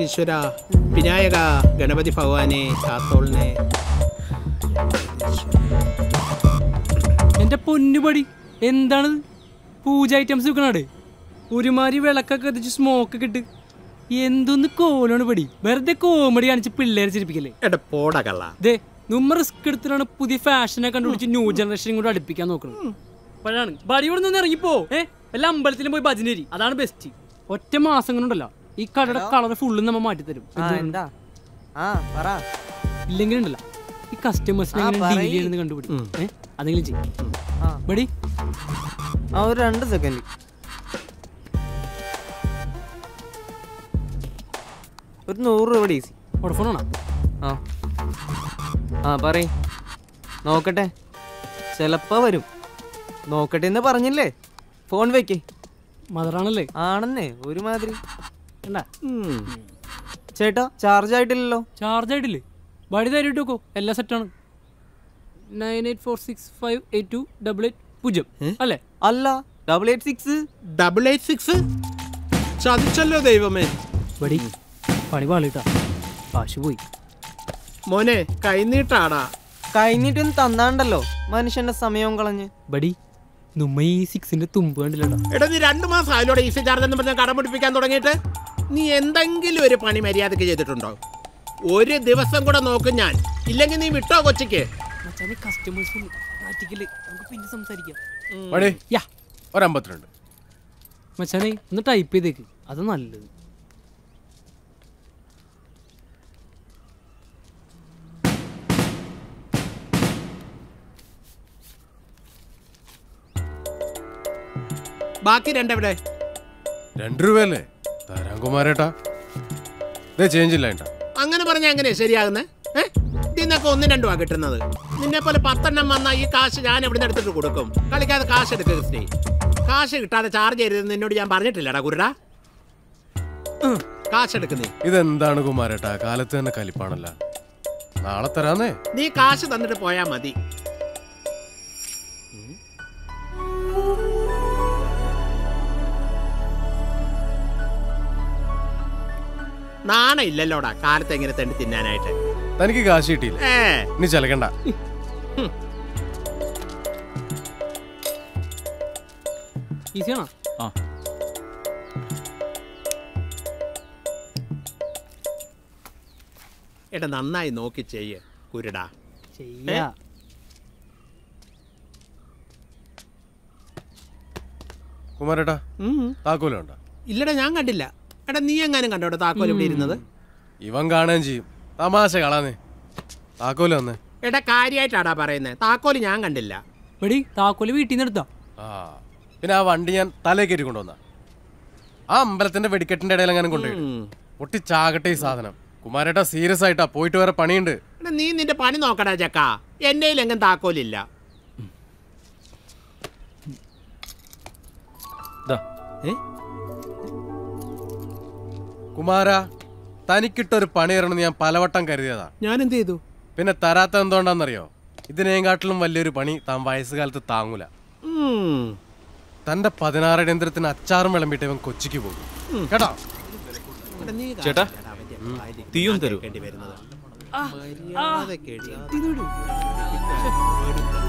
ഈശ്വര വിനായക ഗണപതി ഭഗവാനെ കാത്തോളിനെ എന്റെ പൊന്നുപടി എന്താണിത് പൂജ ഐറ്റംസ് വിൽക്കണാട് ഒരുമാതിരി വിളക്കൊക്കെ കത്തിച്ച് സ്മോക്ക് ഒക്കെ ഇട്ട് എന്തൊന്ന് കോലാണ് പടി വെറുതെ കോമഡി കാണിച്ച് പിള്ളേരെ ചിരിപ്പിക്കല്ലേ എടാ പോട കള്ള ദേ നമ്മ റിസ്ക് എടുത്തിട്ടാണ് പുതിയ ഫാഷനെ കണ്ടുപിടിച്ച് ന്യൂ ജനറേഷൻ കൂടെ അടുപ്പിക്കാൻ നോക്കുന്നത് അപ്പോഴാണ് ബടി ഇവിടെ നിന്ന് ഇറങ്ങിപ്പോ ഏ വല്ല അമ്പലത്തിലും പോയി ഭജനരി അതാണ് ബെസ്റ്റ് ഒറ്റ മാസം കൊണ്ടുണ്ടല്ലോ ഈ കടയുടെ കളർ ഫുള്ള് നമ്മ മാറ്റിത്തരും ആ എന്താ ആ പറ ഇല്ലെങ്കിൽ ഉണ്ടല്ലോ ഈ കസ്റ്റമേഴ്സിനെ ആ, എങ്ങനെ ഡീൽ പറയ്. ചെയ്യണമെന്ന് കണ്ടുപിടിക്കും ഏ അതെങ്കിലും ചെയ്യും ആ ബടി ആ ഒരു രണ്ട് സെക്കൻഡ് ഒരു നൂറ് രൂപ ഈസി വോഡഫോണാണോ ആ ആ പറയ് നോക്കട്ടെ ചിലപ്പോ വരും നോക്കട്ടെ എന്ന് പറഞ്ഞില്ലേ ഫോൺ വെക്കേ മദറാണല്ലേ ആണെന്നേ ഒരുമാതിരി കണ്ടാ ചേട്ടാ ചാർജ് ആയിട്ടില്ലല്ലോ ചാർജ് ആയിട്ടില്ലേ ബടി തരിട്ട് നോക്കോ എല്ലാം സെറ്റാണ് nine eight four six five eight two double eight പൂജ്യം അല്ലേ അല്ല double eight six double eight six ചതിച്ചല്ലോ ദൈവമേ ബടി പണി പാളിട്ടാ കാശ് പോയി മോനെ കൈനീട്ടാടാ കഴിഞ്ഞിട്ടൊന്ന് തന്നാണ്ടല്ലോ മനുഷ്യന്റെ സമയവും കളഞ്ഞ് ബടി നമ്മ ഈ സിക്സിന്റെ തുമ്പ് കണ്ടില്ലടാ എടാ നീ രണ്ടു മാസം ആയാലോടെ ഈസി ചാർജ് എന്ന് പറഞ്ഞ കടം പിടിപ്പിക്കാൻ തുടങ്ങിയിട്ട് നീ എന്തെങ്കിലും ഒരു പണി മര്യാദക്ക് ചെയ്തിട്ടുണ്ടോ ഒരു ദിവസം കൂടെ നോക്കും ഞാൻ ഇല്ലെങ്കിൽ നീ വിട്ടോ കൊച്ചിക്ക് മച്ചാനെ കസ്റ്റമേഴ്സ് നാറ്റിക്കല് നമുക്ക് പിന്നെ സംസാരിക്കാം മടി യാ ഒരമ്പത്തിരണ്ട് മച്ചാനെ ഒന്ന് ടൈപ്പ് ചെയ്തേക്ക് അത് നല്ലത് ബാക്കി രണ്ടെവിടെ രണ്ട് രൂപയല്ലേ തരാം കുമാരേട്ടാ ഇതേ ചേഞ്ച് ഇല്ല ഏട്ടാ അങ്ങനെ പറഞ്ഞ എങ്ങനെയാ ശരിയാകുന്നേ ഏ ഇതിന്നൊക്കെ ഒന്നും രണ്ടുമാ കിട്ടുന്നത് നിന്നെ പോലെ പത്തെണ്ണം വന്നാൽ ഈ കാശ് ഞാൻ എവിടെ നിന്ന് എടുത്തിട്ട് കൊടുക്കും കളിക്കാതെ കാശ് എടുക്കുക ക്രിസ്റ്റി കാശ് കിട്ടാതെ ചാർജ് ചെയ്തതെന്ന് നിന്നോട് ഞാൻ പറഞ്ഞിട്ടില്ലടാ കുരുടാ ഉം, കാശ് എടുക്കുന്നേ ഇതെന്താണ് കുമാരേട്ടാ കാലത്ത് തന്നെ കലിപ്പാണല്ല നാളെ തരാന്നേ നീ കാശ് തന്നിട്ട് പോയാ മതി നാണ ഇല്ലല്ലോടാ കാലത്ത് എങ്ങനെ തെണ്ടി തിന്നാനായിട്ട് തനിക്ക് കാശ് കിട്ടിയില്ല ഏ ഇനി ചലക്കണ്ട ഈസിയാണോ ആ എടാ നന്നായി നോക്കി ചെയ്യ് കുരുടാ ചെയ്യാ കുമാരേട്ടാ ഉം. താക്കോലുണ്ടോ ഇല്ലടാ ഞാൻ കണ്ടില്ല എടാ നീ എങ്ങാനും കണ്ടോടാ താക്കോൽ ഇവിടെ ഇരുന്നത് ഇവൻ കാണുകയും ചെയ്യും തമാശ കളാന്നേ താക്കോല് വന്നേ എടാ കാര്യമായിട്ടാടാ പറയുന്നത് താക്കോല് ഞാൻ കണ്ടില്ല ബടി താക്കോല് വീട്ടിൽ നിന്ന് എടുത്താ ആ പിന്നെ ആ വണ്ടി ഞാൻ തലേ കയറ്റി കൊണ്ടുവന്ന ആ അമ്പലത്തിന്റെ വെടിക്കെട്ടിന്റെ ഇടയിൽ എങ്ങനെ കൊണ്ടുപോയി ഉം. പൊട്ടിച്ചാകട്ടെ ഈ സാധനം കുമാരേട്ടാ സീരിയസ് ആയിട്ടാ പോയിട്ട് വേറെ പണിയുണ്ട് എടാ നീ നിന്റെ പണി നോക്കടാ ചക്ക എൻ്റെ എങ്ങും താക്കോലില്ല ദാ ഏ കുമാര തനിക്കിട്ടൊരു പണി തരണമെന്ന് ഞാൻ പലവട്ടം കരുതിയതാ ഞാൻ എന്ത് ചെയ്തു പിന്നെ തരാത്ത എന്തുകൊണ്ടാണെന്നറിയോ ഇതിനേക്കാട്ടിലും വലിയൊരു പണി താൻ വയസ്സുകാലത്ത് താങ്ങൂല ഉം. തന്റെ പതിനാറ് അടിയന്തരത്തിന് അച്ചാറും വിളമ്പിട്ട് ഇവൻ കൊച്ചിക്ക് പോകും കേട്ടോ എടാ നീ ചേട്ടാ, കാണില്ലടാ അവന്റെ വായില് തീയും തരൂ കേൾക്കേണ്ടി വരുന്നത്. ആ, മര്യാദയ്ക്ക് എഴുതി. ഇതിനോട്.